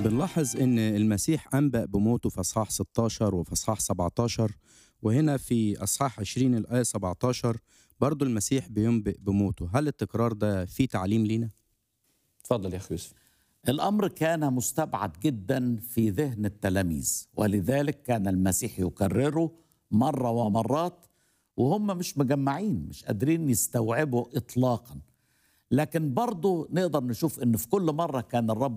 بنلاحظ ان المسيح انبأ بموته في اصحاح 16 وفي اصحاح 17 وهنا في اصحاح 20 الايه 17 برضو المسيح بينبئ بموته هل التكرار ده فيه تعليم لينا اتفضل يا اخي يوسف الامر كان مستبعد جدا في ذهن التلاميذ ولذلك كان المسيح يكرره مره ومرات وهم مش مجمعين مش قادرين يستوعبوا اطلاقا لكن برضه نقدر نشوف ان في كل مره كان الرب